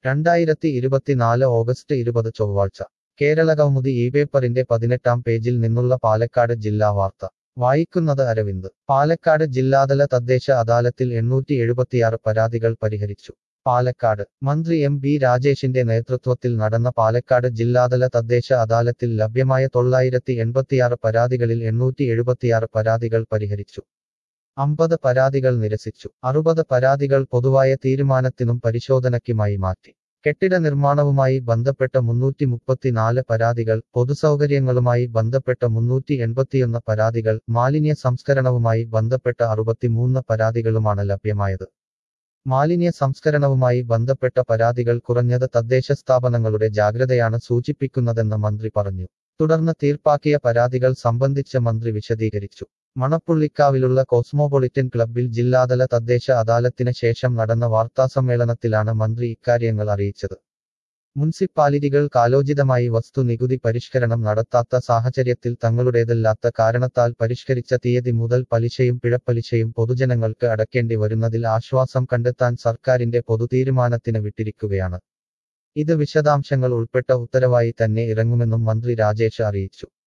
രണ്ടായിരത്തി ഇരുപത്തിനാല് ഓഗസ്റ്റ് ഇരുപത് ചൊവ്വാഴ്ച കേരളകൗമുദി ഈ പേപ്പറിന്റെ പതിനെട്ടാം പേജിൽ നിന്നുള്ള പാലക്കാട് ജില്ലാ വാർത്ത വായിക്കുന്നത് അരവിന്ദ് പാലക്കാട് ജില്ലാതല തദ്ദേശ അദാലത്തിൽ എണ്ണൂറ്റി എഴുപത്തിയാറ് പരാതികൾ പരിഹരിച്ചു പാലക്കാട് മന്ത്രി എം ബി രാജേഷിന്റെ നേതൃത്വത്തിൽ നടന്ന പാലക്കാട് ജില്ലാതല തദ്ദേശ അദാലത്തിൽ ലഭ്യമായ തൊള്ളായിരത്തി എൺപത്തിയാറ് പരാതികളിൽ എണ്ണൂറ്റി എഴുപത്തിയാറ് പരാതികൾ പരിഹരിച്ചു അമ്പത് പരാതികൾ നിരസിച്ചു അറുപത് പരാതികൾ പൊതുവായ തീരുമാനത്തിനും പരിശോധനയ്ക്കുമായി മാറ്റി കെട്ടിട നിർമ്മാണവുമായി ബന്ധപ്പെട്ട മുന്നൂറ്റി മുപ്പത്തിനാല് പരാതികൾ പൊതുസൗകര്യങ്ങളുമായി ബന്ധപ്പെട്ട മുന്നൂറ്റി എൺപത്തിയൊന്ന് പരാതികൾ മാലിന്യ സംസ്കരണവുമായി ബന്ധപ്പെട്ട അറുപത്തിമൂന്ന് പരാതികളുമാണ് ലഭ്യമായത് മാലിന്യ സംസ്കരണവുമായി ബന്ധപ്പെട്ട പരാതികൾ കുറഞ്ഞത് തദ്ദേശ സ്ഥാപനങ്ങളുടെ ജാഗ്രതയാണ് സൂചിപ്പിക്കുന്നതെന്ന് മന്ത്രി പറഞ്ഞു തുടർന്ന് തീർപ്പാക്കിയ പരാതികൾ സംബന്ധിച്ച് മന്ത്രി വിശദീകരിച്ചു മണപ്പുള്ളിക്കാവിലുള്ള കോസ്മോപൊളിറ്റൻ ക്ലബ്ബിൽ ജില്ലാതല തദ്ദേശ അദാലത്തിന് ശേഷം നടന്ന വാർത്താസമ്മേളനത്തിലാണ് മന്ത്രി ഇക്കാര്യങ്ങൾ അറിയിച്ചത് മുനിസിപ്പാലിറ്റികൾ കാലോചിതമായി വസ്തുനികുതി പരിഷ്കരണം നടത്താത്ത സാഹചര്യത്തിൽ തങ്ങളുടേതല്ലാത്ത കാരണത്താൽ പരിഷ്കരിച്ച തീയതി മുതൽ പലിശയും പിഴപ്പലിശയും പൊതുജനങ്ങൾക്ക് അടയ്ക്കേണ്ടി വരുന്നതിൽ ആശ്വാസം കണ്ടെത്താൻ സർക്കാരിന്റെ പൊതുതീരുമാനത്തിന് വിട്ടിരിക്കുകയാണ് ഇത് വിശദാംശങ്ങൾ ഉൾപ്പെട്ട ഉത്തരവായി തന്നെ ഇറങ്ങുമെന്നും മന്ത്രി രാജേഷ് അറിയിച്ചു